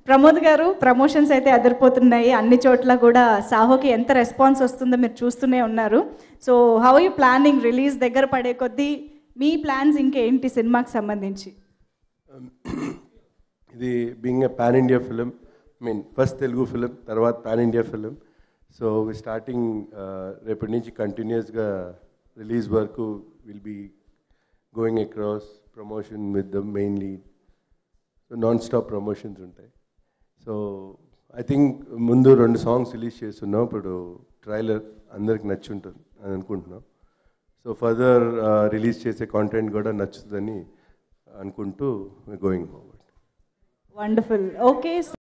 ప్రమోద్ గారు ప్రమోషన్స్ అయితే అదిరిపోతున్నాయి అన్ని చోట్ల కూడా సాహోకి ఎంత రెస్పాన్స్ వస్తుందో మీరు చూస్తూనే ఉన్నారు so how you planning release దగ్గర పడే కొద్దీ మీ ప్లాన్స్ ఇంకేంటి సినిమాకి సంబంధించి ఇది being a pan India film mean first Telugu film తర్వాత pan India film so we starting రేపటి నుంచి కంటిన్యూస్గా రిలీజ్ వరకు will be going across promotion with the main lead so non stop promotions ఉంటాయి సో ఐ థింక్ ముందు రెండు songs release చేస్తున్నాం ఇప్పుడు ట్రైలర్ అందరికి నచ్చి ఉంటుంది అని అనుకుంటున్నాం సో ఫర్దర్ రిలీజ్ చేసే కాంటెంట్ కూడా నచ్చుతుందని అనుకుంటూ గోయింగ్ ఫార్వర్డ్ వండర్ఫుల్ ఓకే